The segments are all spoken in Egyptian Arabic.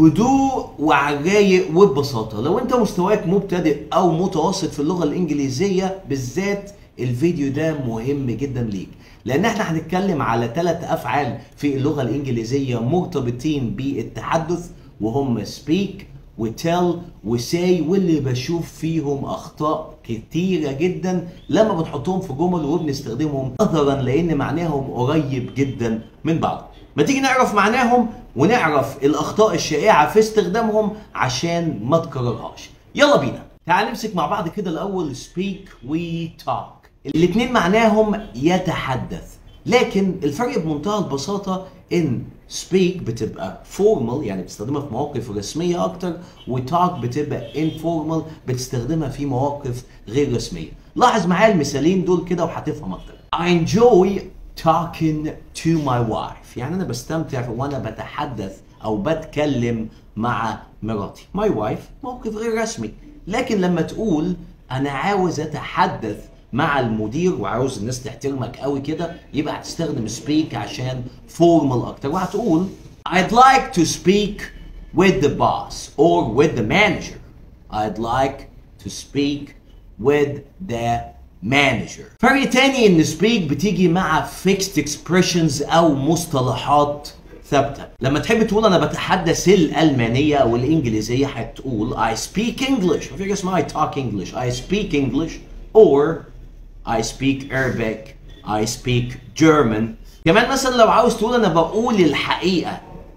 هدوء وعلى الرايق وببساطه لو انت مستواك مبتدئ او متوسط في اللغه الانجليزيه بالذات الفيديو ده مهم جدا ليك لان احنا هنتكلم على ثلاث افعال في اللغه الانجليزيه مرتبطين بالتحدث وهم speak وتل وساي واللي بشوف فيهم اخطاء كتيره جدا لما بنحطهم في جمل وبنستخدمهم نظرا لان معناهم قريب جدا من بعض ما تيجي نعرف معناهم ونعرف الاخطاء الشائعه في استخدامهم عشان ما تكررهاش يلا بينا تعال نمسك مع بعض كده الاول speak و talk الاتنين معناهم يتحدث لكن الفرق بمنتهى البساطة ان speak بتبقى formal يعني بتستخدمها في مواقف رسمية أكتر و talk بتبقى informal بتستخدمها في مواقف غير رسمية لاحظ معايا المثالين دول كده وهتفهم أكتر I enjoy talking to my wife يعني أنا بستمتع وأنا بتحدث أو بتكلم مع مراتي my wife موقف غير رسمي لكن لما تقول أنا عاوز أتحدث مع المدير وعاوز الناس تحترمك قوي كده يبقى هتستخدم speak عشان فورمال اكتر وهتقول I'd like to speak with the boss or with the manager I'd like to speak with the manager فرق تاني ان speak بتيجي مع fixed expressions او مصطلحات ثابتة لما تحب تقول انا بتحدث الالمانية او الانجليزية هتقول I speak English مفيش حاجة اسمها I talk English I speak English or I speak Arabic I speak German كمان مثلا لو عاوز تقول انا بقول الحقيقة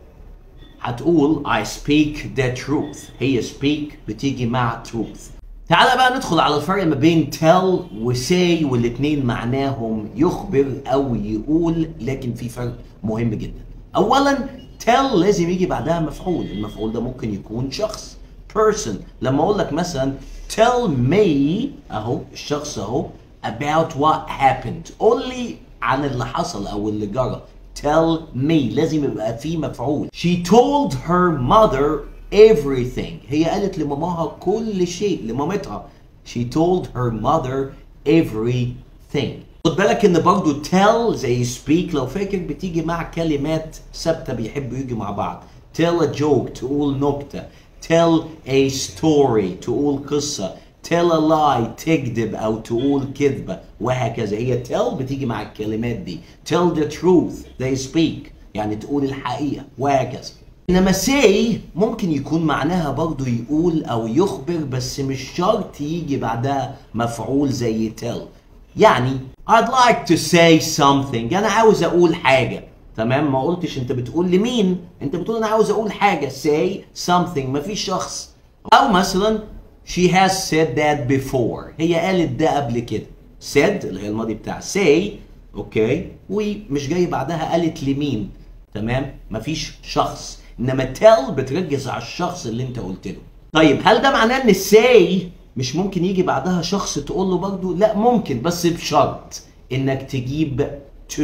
هتقول I speak the truth هي speak بتيجي مع truth تعال بقى ندخل على الفرق ما بين tell و say والاتنين معناهم يخبر او يقول لكن في فرق مهم جدا اولا tell لازم يجي بعدها مفعول المفعول ده ممكن يكون شخص person لما اقول لك مثلا tell me اهو الشخص اهو about what happened قول لي عن اللي حصل او اللي جرى tell me لازم يبقى في مفعول she told her mother everything هي قالت لماماها كل شيء لمامتها she told her mother everything خد بالك ان برضو tell زي speak لو فاكر بتيجي مع كلمات ثابته بيحبوا يجوا مع بعض tell a joke تقول نكته tell a story تقول قصه tell a lie تكذب او تقول كذبه وهكذا هي tell بتيجي مع الكلمات دي tell the truth they speak يعني تقول الحقيقه وهكذا انما say ممكن يكون معناها برضو يقول او يخبر بس مش شرط يجي بعدها مفعول زي tell يعني I'd like to say something انا عاوز اقول حاجه تمام ما قلتش انت بتقول لمين انت بتقول انا عاوز اقول حاجه say something مفيش شخص او مثلا she has said that before هي قالت ده قبل كده said اللي هي الماضي بتاع say اوكي ومش جاي بعدها قالت لمين تمام مفيش شخص انما tell بتركز على الشخص اللي انت قلت له طيب هل ده معناه ان say مش ممكن يجي بعدها شخص تقول له برضه لا ممكن بس بشرط انك تجيب to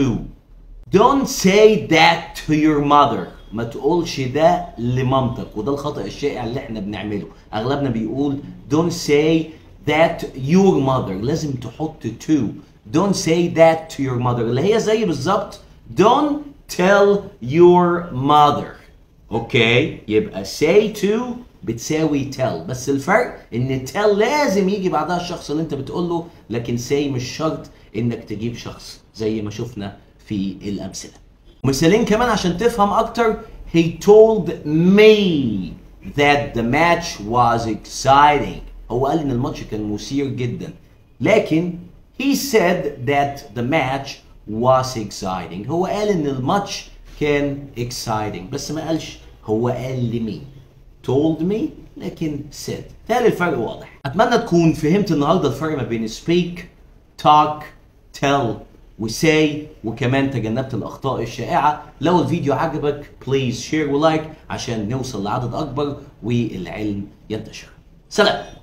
don't say that to your mother ما تقولش ده لمامتك وده الخطأ الشائع اللي احنا بنعمله اغلبنا بيقول don't say that your mother لازم تحط to don't say that to your mother اللي هي زي بالظبط don't tell your mother اوكي يبقى say to بتساوي tell بس الفرق ان tell لازم يجي بعدها الشخص اللي انت بتقول له لكن say مش شرط انك تجيب شخص زي ما شفنا في الامثله مثالين كمان عشان تفهم اكتر he told me that the match was exciting هو قال ان الماتش كان مثير جدا لكن he said that the match was exciting هو قال ان الماتش كان exciting بس ما قالش هو قال لمين told me لكن said تالي الفرق واضح اتمنى تكون فهمت النهارده الفرق ما بين speak talk tell وساي وكمان تجنبت الاخطاء الشائعه لو الفيديو عجبك بليز شير ولايك عشان نوصل لعدد اكبر والعلم ينتشر سلام